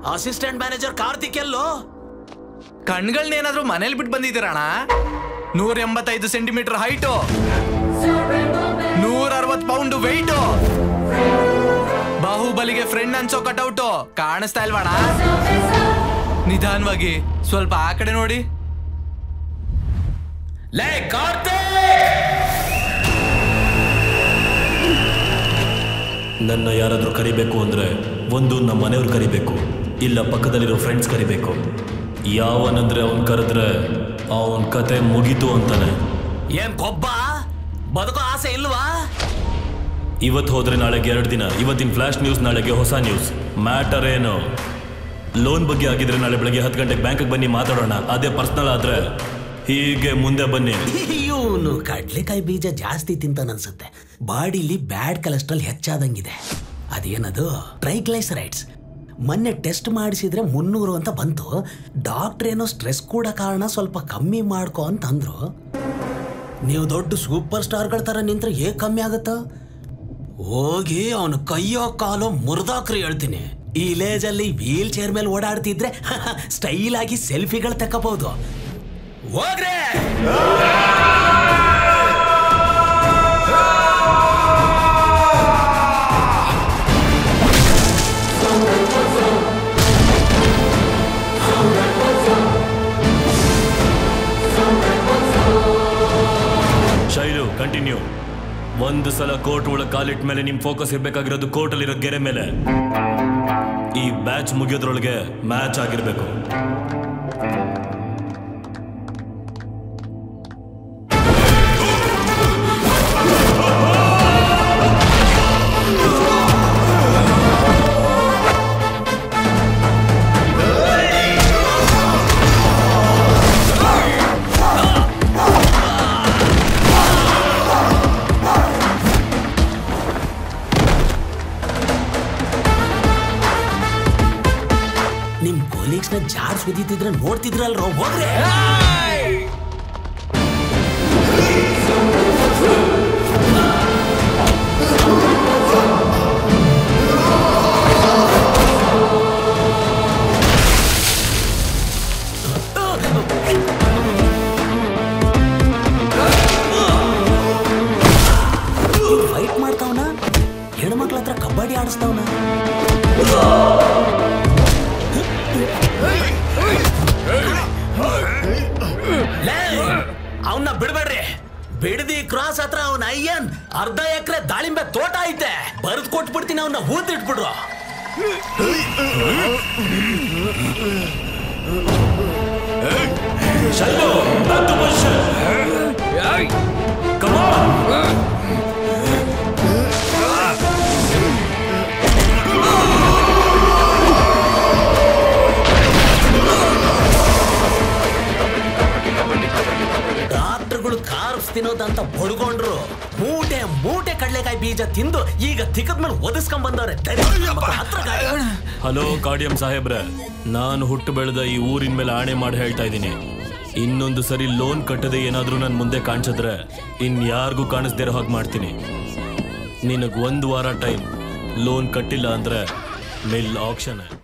Assistant manager Karthik ಎಲ್ಲೋ ಕಣ್ಗಳನ್ನೇನಾದ್ರೂ ಮನೇಲಿ ಬಿಟ್ಟು ಬಂದಿದ್ದೀರಣ್ಣ ನೂರ ಎಂಬತ್ತೈದು ಸೆಂಟಿಮೀಟರ್ ಹೈಟು ನೂರ ಅರವತ್ ಪೌಂಡ್ ವೆಯ್ಟು ಬಾಹುಬಲಿಗೆ ಫ್ರೆಂಡ್ ಅನ್ಸೋ ಕಟೌಟು ಕಾಣಿಸ್ತಾ ಇಲ್ವಣ ನಿಧಾನವಾಗಿ ಸ್ವಲ್ಪ ಆ ಕಡೆ ನೋಡಿ ಲೇ ಕಾರ್ತಿಕ್ ನನ್ನ ಯಾರಾದರೂ ಕರಿಬೇಕು ಅಂದರೆ ಒಂದು ನಮ್ಮ ಮನೆಯವ್ರು ಕರಿಬೇಕು ಇಲ್ಲ ಪಕ್ಕದಲ್ಲಿರೋ ಫ್ರೆಂಡ್ಸ್ ಕರಿಬೇಕು ಯಾವನಂದ್ರೆ ಅವನ್ ಕರೆದ್ರೆ ಅವನ ಕತೆ ಮುಗೀತು ಅಂತಾನೆ ಏನ್ ಕೊಬ್ಬ ಬದುಕೋ ಆಸೆ ಇಲ್ವಾ ಇವತ್ತು ಹೋದ್ರೆ ನಾಳೆಗೆ ಎರಡು ದಿನ ಇವತ್ತಿನ ಫ್ಲಾಶ್ ನ್ಯೂಸ್ ನಾಳೆಗೆ ಹೊಸ ನ್ಯೂಸ್ ಮ್ಯಾಟರ್ ಏನು ಲೋನ್ ಬಗ್ಗೆ ಆಗಿದ್ರೆ ನಾಳೆ ಬೆಳಗ್ಗೆ ಹತ್ತು ಗಂಟೆಗೆ ಬ್ಯಾಂಕಿಗೆ ಬನ್ನಿ ಮಾತಾಡೋಣ ಅದೇ ಪರ್ಸ್ನಲ್ ಆದ್ರೆ ಹೀಗೆ ಮುಂದೆ ಬನ್ನಿ ಇವನು ಕಡ್ಲೆಕಾಯಿ ಬೀಜ ಜಾಸ್ತಿ ತಿಂತಾನ ಅನ್ಸುತ್ತೆ ಬಾಡಿಲಿ ಬ್ಯಾಡ್ ಕೊಲೆಸ್ಟ್ರಾಲ್ ಹೆಚ್ಚಾದಂಗಿದೆ ಅದೇನದು ಟ್ರೈಗ್ಲೈಸರೈಡ್ಸ್ ಮೊನ್ನೆ ಟೆಸ್ಟ್ ಮಾಡಿಸಿದ್ರೆ ಮುನ್ನೂರು ಅಂತ ಬಂತು ಡಾಕ್ಟರ್ ಏನೋ ಸ್ಟ್ರೆಸ್ ಕೂಡ ಕಾರಣ ಸ್ವಲ್ಪ ಕಮ್ಮಿ ಮಾಡ್ಕೊ ಅಂತ ಅಂದ್ರು ನೀವು ದೊಡ್ಡ ಸೂಪರ್ ಸ್ಟಾರ್ಗಳ ತರ ನಿಂತ್ರೆ ಹೇಗ್ ಕಮ್ಮಿ ಆಗತ್ತ ಹೋಗಿ ಅವನು ಕೈಯೋ ಕಾಲೋ ಮುರಿದಾಕ್ರಿ ಹೇಳ್ತೀನಿ ಈ ವಿಲೇಜಲ್ಲಿ ವೀಲ್ ಚೇರ್ ಮೇಲೆ ಓಡಾಡ್ತಿದ್ರೆ ಸ್ಟೈಲ್ ಆಗಿ ಸೆಲ್ಫಿಗಳು ತಕ್ಕಬಹುದು ಹೋಗ್ರೆ ಶೈಲು ಕಂಟಿನ್ಯೂ ಒಂದು ಸಲ ಕೋರ್ಟ್ ಒಳಗೆ ಕಾಲಿಟ್ಟ ಮೇಲೆ ನಿಮ್ ಫೋಕಸ್ ಇರ್ಬೇಕಾಗಿರೋದು ಕೋರ್ಟ್ ಅಲ್ಲಿರೋ ಗೆರೆ ಮೇಲೆ ಈ ಬ್ಯಾಚ್ ಮುಗಿಯೋದ್ರೊಳಗೆ ಮ್ಯಾಚ್ ಆಗಿರ್ಬೇಕು ನಿಮ್ ಕೊಲೀಗ್ಸ್ ನ ಜಾರ್ ಸುದಿತಿದ್ರೆ ನೋಡ್ತಿದ್ರಲ್ರೋ ಹೋಗ್ರೆ ಫೈಟ್ ಮಾಡ್ತಾವನ ಹೆಣ್ಮಕ್ಳ ಹತ್ರ ಕಬಡ್ಡಿ ಆಡಿಸ್ತಾವನ ಅವನ್ನ ಬಿಡ್ಬೇಡ್ರಿ ಬಿಡದಿ ಕ್ರಾಸ್ ಹತ್ರ ಅವನ ಅಯ್ಯನ್ ಅರ್ಧ ಎಕರೆ ದಾಳಿಂಬೆ ತೋಟ ಐತೆ ಬರೆದು ಕೊಟ್ಬಿಡ್ತೀನಿ ಅವನ್ನ ಹೂತಿಟ್ಬಿಡ್ರು Shailu back to position. Come on. ಡಾಕ್ಟರ್ಗಳು ಕಾರ್ಸ್ ತಿನ್ನೋದಂತ ಬಡ್ಕೊಂಡ್ರು ಮೂಟೆ ಮೂಟೆ ಕಡ್ಲೆಕಾಯಿ ಬೀಜ ತಿಂದು ಈಗ ತಿಕ್ಕದ ಮೇಲೆ ಒದಿಸ್ಕೊಂಡ್ ಬಂದವ್ರೆ ಹತ್ರ ಗಾಡಿ. ಹಲೋ ಕಾಡಿಯಂ ಸಾಹೇಬ್ರೆ ನಾನು ಹುಟ್ಟು ಬೆಳೆದ ಈ ಊರಿನ ಮೇಲೆ ಆಣೆ ಮಾಡಿ ಹೇಳ್ತಾ ಇದ್ದೀನಿ ಇನ್ನೊಂದು ಸರಿ ಲೋನ್ ಕಟ್ಟದೆ ಏನಾದ್ರೂ ನನ್ನ ಮುಂದೆ ಕಾಣಿಸಿದ್ರೆ ಇನ್ ಯಾರಿಗೂ ಕಾಣಿಸ್ದಿರೋ ಹಾಗೆ ಮಾಡ್ತೀನಿ ನಿನಗ್ ಒಂದು ವಾರ ಟೈಮ್ ಲೋನ್ ಕಟ್ಟಿಲ್ಲ ಅಂದ್ರೆ ಮಿಲ್ ಆಕ್ಷನ್